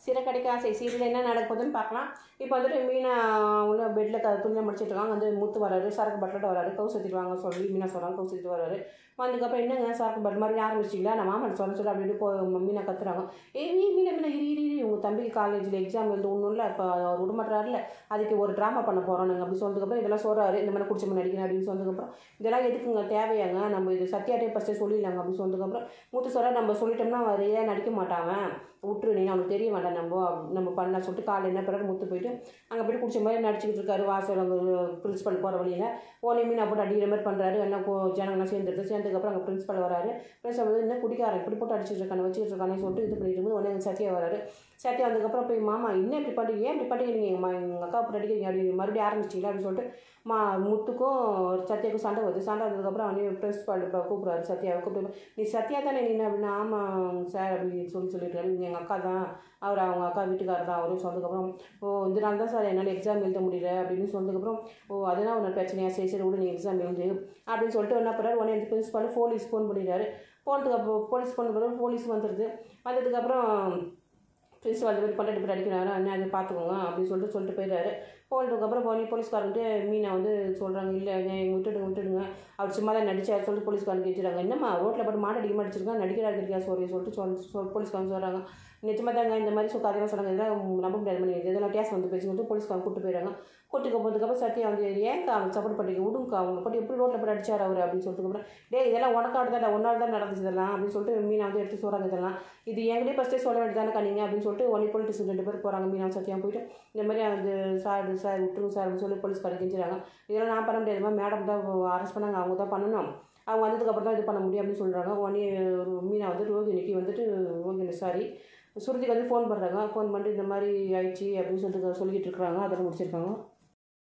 சிறக்கடிக்க ஆசை சீரியல் என்ன நடக்க போகுதுன்னு பார்க்கலாம் இப்போ வந்துட்டு மீனா உள்ள பெட்டில் க துணியை முடிச்சிட்டு இருக்காங்க வந்து முத்து வராரு சரக்கு பட்லட்ட வராரு கவு சுற்றிட்டு வாங்க சொல்லி மீனா சொல்கிறாங்க கவு சுற்றிட்டு வராரு வந்ததுக்கப்புறம் என்னங்க சரக்கு பட் மாதிரி ஆரம்பிச்சிங்களா நான் மாமன் சொல்ல சொல்ல அப்படின்னு போ மீனா கத்துறாங்க ஏய் நீ மீனா மீனா இரு இரு இரு உங்கள் தம்பிக்கு காலேஜில் எக்ஸாம் எழுது ஒன்றும் இல்லை இப்போ அவர் விடமாட்டாருல அதுக்கு ஒரு ட்ராமா பண்ண போகிறோம் நாங்கள் அப்படி சொன்னதுக்கப்புறம் இதெல்லாம் சொல்கிறாரு இந்த மாதிரி குடிச்ச நடிக்கணும் அப்படின்னு சொன்னதுக்கப்புறம் இதெல்லாம் எதுக்குங்க தேவையாங்க நம்ம இது சத்யாட்டே ஃபஸ்ட்டு சொல்லிடலாங்க அப்படின்னு சொன்னதுக்கப்புறம் மூத்து சொல்ல நம்ம சொல்லிட்டோம்னா அவர் ஏன் நடிக்க மாட்டாங்க விட்டுரு நீ அவனுக்கு தெரிய வேண்டாம் நம்ம நம்ம பண்ண சொல்லிட்டு காலையில் என்ன பிறகு முத்து போயிட்டு அங்கே போயிட்டு குடிச்ச மாதிரி நடிச்சுக்கிட்டு இருக்காரு வாசல் அங்கே பிரின்ஸ்பல் போகிற வழியில் உடனே மீனா போட்டு அடிக்கிற மாதிரி பண்ணுறாரு எல்லாம் கோ- ஜனங்கள்லாம் சேர்ந்துருது சேர்ந்ததுக்கப்புறம் அங்கே பிரின்ஸ்பல் வராரு பிரின்ஸ்பல் வந்து என்ன குடிக்காரன் இப்படி போட்டு அடிச்சுட்டு இருக்கானே வச்சுட்டு இருக்கானே சொல்லிட்டு இது பண்ணிட்டு இருக்கும்போது உடனே அங்க சத்யா வராரு சத்யா வந்ததுக்கப்புறம் போய் மாமா என்ன இப்படி பண்ணுறீங்க ஏன் இப்படி பண்ணுறீங்க எங்கள் எங்கள் அக்கா இப்படி அடிக்கிறீங்க அப்படி மறுபடியும் ஆரம்பிச்சிங்களா அப்படின்னு சொல்லிட்டு மா முத்துக்கும் சத்யாவுக்கும் சண்டை வருது சண்டை வந்ததுக்கப்புறம் அவனே பிரின்ஸ்பால் இப்போ கூப்பிட்றாரு சத்யாவை கூப்பிட்டு நீ சத்யா தானே நீ அப்படின்னா ஆமாம் சார் அப்படின்னு சொல்லி சொல்லிட்டு எங்கள் அக்கா தான் அவர் அவங்க அக்கா வீட்டுக்காரர் தான் அவரும் சொன்னதுக்கப்புறம் ஓ இந்த நாள் தான் சார் என்னால் எக்ஸாம் எழுத முடியல அப்படின்னு சொன்னதுக்கப்புறம் ஓ அதெல்லாம் ஒன்றும் பிரச்சனையா சரி சரி விடு நீ எக்ஸாம் எழுது அப்படின்னு சொல்லிட்டு என்ன பண்ணுறாரு உடனே இந்த பிரின்ஸ்பால் போலீஸ் ஃபோன் பண்ணிடுறாரு போனதுக்கு அப்புறம் போலீஸ் ஃபோன் பண்ணுறது போலீஸ் வந்துடுது வந்ததுக்கப்புறம் பிரின்ஸ்பால் இந்த மாதிரி கொண்டாடி இப்படி அடிக்கிறாரு என்ன அது பார்த்துக்கோங்க அப்படின்னு சொல்லிட்டு சொல்லிட்டு போயிடுறாரு போனதுக்கப்புறம் போனி போலீஸ்காரன்ட்டு மீனை வந்து சொல்கிறாங்க இல்லை எங்கள் விட்டுடுங்க விட்டுடுங்க அவர் சும்மா தான் நடிச்சார் சொல்லிட்டு போலீஸ்காரன் கேட்டுறாங்க என்னம்மா ரோட்டில் போட்டு மாடு அடிக்க மாட்டிச்சிருக்கா நடிக்கிறாரு இருக்கியா சாரி சொல்லிட்டு சொல் சொல் போலீஸ்காரன் சொல்கிறாங்க நிச்சயமாக தாங்க இந்த மாதிரி சொல் கதையெல்லாம் சொன்னாங்க இதெல்லாம் நம்ப முடியாது பண்ணி இதெல்லாம் டேஸ் வந்து பேசி சொல்லிட்டு போலீஸ்காரன் கூப்பிட்டு போயிடுறாங்க கூட்டிட்டு போகிறதுக்கப்புறம் சத்யா வந்து ஏன்க்கா அவன் சப்போர்ட் பண்ணுறீங்க விடுங்கக்கா அவங்க போட்டு எப்படி ரோட்டில் போட்டு அடிச்சார் அவர் அப்படின்னு சொல்லிட்டு அப்புறம் டேய் இதெல்லாம் உனக்காடு தான் ஒன்றால் தான் நடந்துச்சு இதெல்லாம் அப்படின்னு சொல்லிட்டு மீனா வந்து எடுத்து சொல்கிறாங்க இதெல்லாம் இது என்கிட்டயே ஃபஸ்ட்டே சொல்ல வேண்டியதானே நீங்க அப்படின்னு சொல்லிட்டு ஒன்லி பொலிட்டிக்ஸ் ரெண்டு பேர் போகிறாங்க மீனா சத்யா போயிட்டு இந்த மாதிரி அந்த சார் சார் விட்டுருங்க சார் அப்படின்னு சொல்லி போலீஸ்காரர் கெஞ்சுறாங்க இதெல்லாம் நான் பண்ண முடியாது மேடம் தான் அரெஸ்ட் பண்ணாங்க அவங்க தான் பண்ணணும் அவங்க வந்ததுக்கப்புறம் தான் இது பண்ண முடியும் அப்படின்னு சொல்கிறாங்க உடனே ஒரு மீனா வந்து ரோகிணிக்கு வந்துட்டு ரோகிணி சாரி சுருதிக்கு வந்து ஃபோன் பண்ணுறாங்க ஃபோன் பண்ணிட்டு இந்த மாதிரி ஆயிடுச்சு அப்படின்னு சொல்லிட்டு சொல்லிக்கிட்டு இருக்கிறாங்க அதோட முடிச்சிருக்காங்க